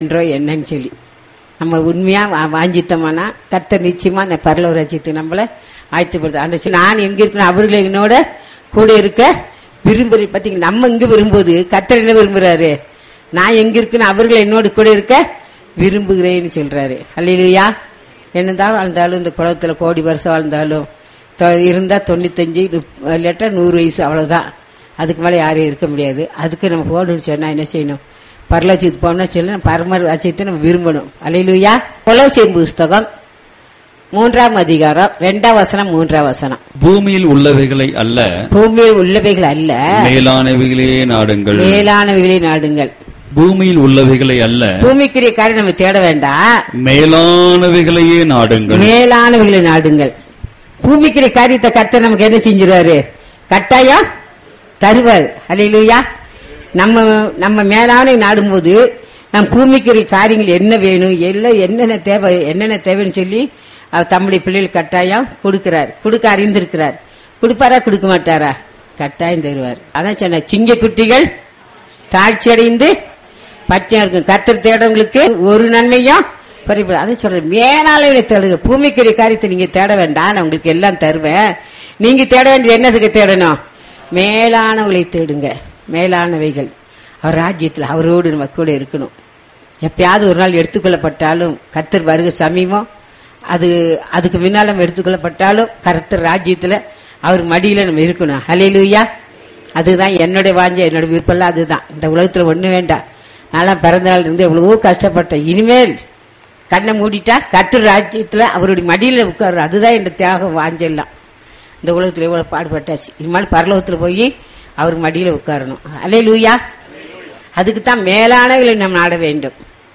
என்றோ என்னன்னு சொல்லி நம்ம உண்மையா வா- வாஞ்சித்தோம்னா கர்த்தர் நிச்சயமா அந்த பரலோக ரசித்து நம்மள ஆயத்துப்படுது அந்த சொல்லி, நான் எங்க இருக்கணும் அவர்கள் என்னோட கூட இருக்க விரும்புற பாத்தீங்க நம்ம இங்க விரும்புவது கர்த்தர் என்ன விரும்புறாரு நான் எங்க இருக்கணும் அவர்கள் என்னோட கூட இருக்க விரும்புகிறேன்னு சொல்றாரு அல்லையா என்னதான் வாழ்ந்தாலும் இந்த குளத்துல கோடி வருஷம் வாழ்ந்தாலும் தொ- இருந்தா தொண்ணூத்தஞ்சு நுப்- இல்லாட்டா நூறு வயசு அவ்வளவுதான் அதுக்கு மேல யாரும் இருக்க முடியாது அதுக்கு நம்ம போகணும்னு சொன்னா என்ன செய்யணும் பரலட்சத்துக்கு போகணும்னா சொல்லி நம்ம பரம ராஜ்யத்தை நம்ம விரும்பணும் அலையிலுயா கொலோசியன் புஸ்தகம் மூன்றாம் அதிகாரம் ரெண்டாம் வசனம் மூன்றாம் வசனம் பூமியில் உள்ளவைகளை அல்ல பூமியில் உள்ளவைகள் அல்ல மேலானவைகளே நாடுங்கள் மேலானவைகளை நாடுங்கள் பூமியில் உள்ளவைகளை அல்ல பூமிக்குரிய காரியம் நம்ம தேட வேண்டாம் மேலானவைகளையே நாடுங்கள் மேலானவைகளை நாடுங்கள் பூமிக்குரிய காரியத்தை கர்த்தர் நமக்கு என்ன செஞ்சிருவாரு கட்டாயம் தருவார் அல்லையா நம்ம நம்ம மேலான நாடும்போது நம் பூமிக்குரிய காரியங்கள் என்ன வேணும் எல்லாம் என்னென்ன தேவை என்னென்ன தேவைன்னு சொல்லி அவர் தம்முடைய பிள்ளைகள் கட்டாயம் கொடுக்கிறார் கொடுக்க அறிந்திருக்கிறார் கொடுப்பாரா கொடுக்க மாட்டாரா கட்டாயம் தருவார் அதான் சொன்ன சிங்க குட்டிகள் தாழ்ச்சி அடைந்து பட்டியா இருக்கும் கத்தர் தேடவங்களுக்கு ஒரு நன்மையும் பறிப்பு அதை சொல்றேன் மேலாளர்களை தேடுங்க பூமிக்குரிய காரியத்தை நீங்க தேட வேண்டாம் நான் உங்களுக்கு எல்லாம் தருவேன் நீங்க தேட வேண்டியது என்னதுக்கு தேடணும் மேலானவங்களை தேடுங்க மேலானவைகள் அவர் ராஜ்யத்தில் அவரோடு நம்ம கூட இருக்கணும் எப்பயாவது ஒரு நாள் எடுத்துக்கொள்ளப்பட்டாலும் கர்த்தர் வருக சமீபம் அது அதுக்கு முன்னால நம்ம எடுத்துக்கொள்ளப்பட்டாலும் கர்த்தர் ராஜ்யத்துல அவர் மடியில நம்ம இருக்கணும் ஹalleluya அதுதான் என்னுடைய வாஞ்ச என்னோட விருப்பம்லாம் அதுதான் இந்த உலகத்துல ஒண்ணு வேண்டாம் நான்லாம் பிறந்த நாள் இருந்து எவ்வளவோ கஷ்டப்பட்டேன் இனிமேல் கண்ணை மூடிட்டா கர்த்தர் ராஜ்யத்துல அவருடைய மடியில உட்காரு அதுதான் என் தியாகம் வாஞ்செல்லாம் இந்த உலகத்துல எவ்வளவு பாடுபட்டாச்சு இனிமேல் பரலோகத்துல போய் அவர் மடியில உட்காரணும் அலையலூயா அதுக்கு தான் மேலானவர்களை நாம் நாட வேண்டும்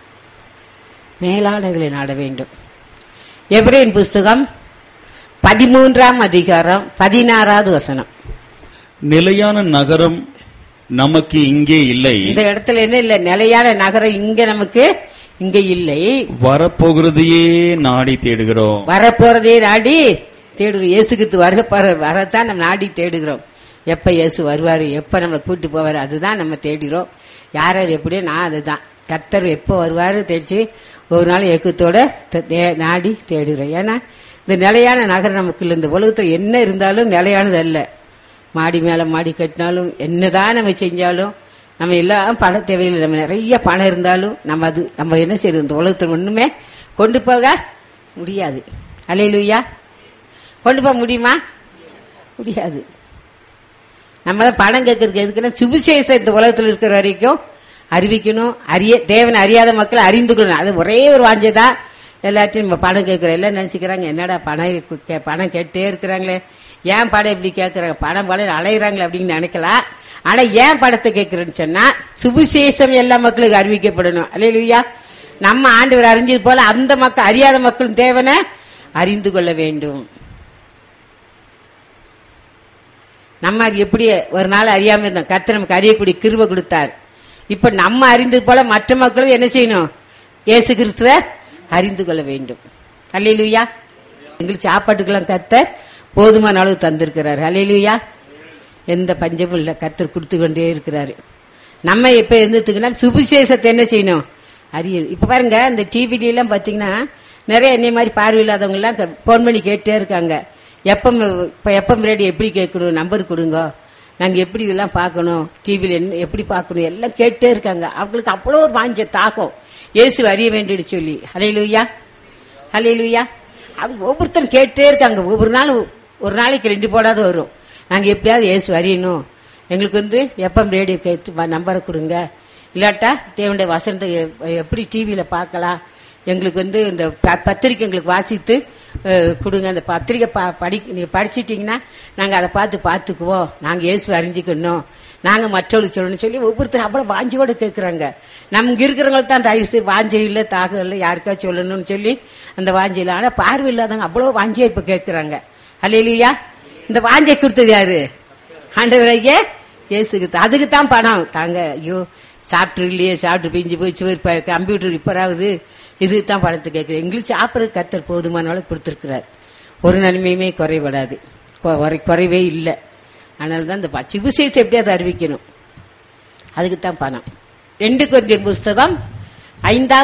மேலானவர்களை நாட வேண்டும் எப்ரேன் புஸ்தகம் பதிமூன்றாம் அதிகாரம் பதினாறாவது வசனம் நிலையான நகரம் நமக்கு இங்கே இல்லை இந்த இடத்துல என்ன இல்ல நிலையான நகரம் இங்க நமக்கு இங்க இல்லை வரப்போகிறதையே நாடி தேடுகிறோம் வரப்போறதே நாடி தேடுகிறோம் இயேசுக்கு வருக போற- வரத்தான் நம்ம நாடி தேடுகிறோம் எப்ப இயேசு வருவாரு எப்ப நம்மளை கூட்டு போவாரு அதுதான் நம்ம தேடுகிறோம் யார் யார் எப்படியோ நான் அதுதான் கர்த்தர் எப்போ வருவாரு தேடிச்சு ஒரு நாள் ஏக்கத்தோட தே- தே- நாடி தேடுகிறோம் ஏன்னா இந்த நிலையான நகரம் நமக்கு இல்லை இந்த உலகத்துல என்ன இருந்தாலும் நிலையானது அல்ல மாடி மேல மாடி கட்டினாலும் என்னதான் நம்ம செஞ்சாலும் நம்ம எல்லாம் பண தேவையில்லை நம்ம நிறைய பணம் இருந்தாலும் நம்ம அது நம்ம என்ன செய்யறது இந்த உலகத்தில் ஒண்ணுமே கொண்டு போக முடியாது அலையிலுயா கொண்டு போக முடியுமா முடியாது நம்ம தான் பணம் கேட்கறதுக்கு எதுக்குன்னா சுவிசேஷம் இந்த உலகத்தில் இருக்கிற வரைக்கும் அறிவிக்கணும் அறிய தேவனை அறியாத மக்கள் அறிந்து கொள்ளணும் அது ஒரே ஒரு வாஞ்சதான் எல்லாத்தையும் நம்ம பணம் கேட்கிறோம் எல்லாம் நினைச்சுக்கிறாங்க என்னடா பணம் கே- பணம் கேட்டே இருக்கிறாங்களே ஏன் படம் இப்படி கேட்கறாங்க பணம் படம் அலையிறாங்களே அப்படின்னு நினைக்கலாம் ஆனா ஏன் படத்தை கேட்கிறேன்னு சொன்னா சுவிசேஷம் எல்லா மக்களுக்கு அறிவிக்கப்படணும் அல்லையா நம்ம ஆண்டவர் அறிஞ்சது போல அந்த மக்கள் அறியாத மக்களும் தேவனை அறிந்து கொள்ள வேண்டும் நம்ம அது எப்படி ஒரு நாள் அறியாம இருந்தோம் கர்த்தர் நமக்கு அறியக்கூடிய கிருபை கொடுத்தார் இப்ப நம்ம அறிந்தது போல மற்ற மக்களும் என்ன செய்யணும் இயேசு கிறிஸ்துவ அறிந்து கொள்ள வேண்டும் அல்லையிலுயா எங்களுக்கு சாப்பாட்டுக்கெல்லாம் கர்த்தர் போதுமான அளவு தந்திருக்கிறார் அல்லையிலுயா எந்த பஞ்சமும் இல்ல கர்த்தர் கொடுத்து கொண்டே இருக்கிறாரு நம்ம இப்ப இருந்ததுக்குன்னா சுவிசேஷத்தை என்ன செய்யணும் அறியணும் இப்ப பாருங்க இந்த டிவில எல்லாம் பாத்தீங்கன்னா நிறைய என்னை மாதிரி பார்வை இல்லாதவங்க எல்லாம் போன் பண்ணி கேட்டே இருக்காங்க எப்பம் இப்ப எப்பம் ரேடியோ எப்படி கேட்கணும் நம்பர் கொடுங்க நாங்க எப்படி இதெல்லாம் பார்க்கணும் டிவில என்ன எப்படி பார்க்கணும் எல்லாம் கேட்டே இருக்காங்க அவங்களுக்கு அவ்வளோ ஒரு வாஞ்ச தாக்கம் இயேசு அறிய வேண்டியது சொல்லி ஹலையிலுயா ஹலையிலுயா அது ஒவ்வொருத்தரும் கேட்டே இருக்காங்க ஒவ்வொரு நாளும் ஒரு நாளைக்கு ரெண்டு போடாத வரும் நாங்க எப்படியாவது இயேசு அறியணும் எங்களுக்கு வந்து எப்பம் ரேடியோ கேட்டு நம்பரை கொடுங்க இல்லாட்டா தேவனுடைய வசனத்தை எ- எப்படி டிவியில பார்க்கலாம் எங்களுக்கு வந்து இந்த ப- பத்திரிக்கை எங்களுக்கு வாசித்து அஹ், கொடுங்க அந்த பத்திரிக்கை ப- படி நீங்க படிச்சிட்டீங்கன்னா நாங்க அதை பார்த்து பார்த்துக்குவோம் நாங்க இயேசு அறிஞ்சிக்கணும் நாங்க மற்றவங்களுக்கு சொல்லணும்னு சொல்லி ஒவ்வொருத்தரும் அவ்வளவு வாஞ்சியோட கேட்கறாங்க நமக்கு இருக்கிறவங்களுக்கு தான் தயவு செய்து வாஞ்சை இல்லை தாகம் இல்லை யாருக்கா சொல்லணும்னு சொல்லி அந்த வாஞ்சை இல்லை ஆனா பார்வை இல்லாதவங்க அவ்வளவு வாஞ்சியா இப்ப கேட்கறாங்க அல்லையா இந்த வாஞ்சை கொடுத்தது யாரு ஆண்டவரையே இயேசுக்கு அதுக்கு தான் பணம் தாங்க ஐயோ சாப்பிட்டு இல்லையே சாப்பிட்டு பிஞ்சு போய் சுவர் ப- கம்ப்யூட்டர் ரிப்பேராகுது இதுக்கு தான் பணத்தை கேட்கிறேன் எங்களுக்கு சாப்பிட்றது கத்தர் போதுமான அளவு கொடுத்துருக்கிறார் ஒரு நன்மையுமே குறைபடாது கொ- குறை- குறைவே இல்லை அதனால தான் இந்த ப- சிகிச்சை எப்படியாவது அறிவிக்கணும் அதுக்கு தான் பணம் ரெண்டு கொஞ்சம் புஸ்தகம் ஐந்தாவது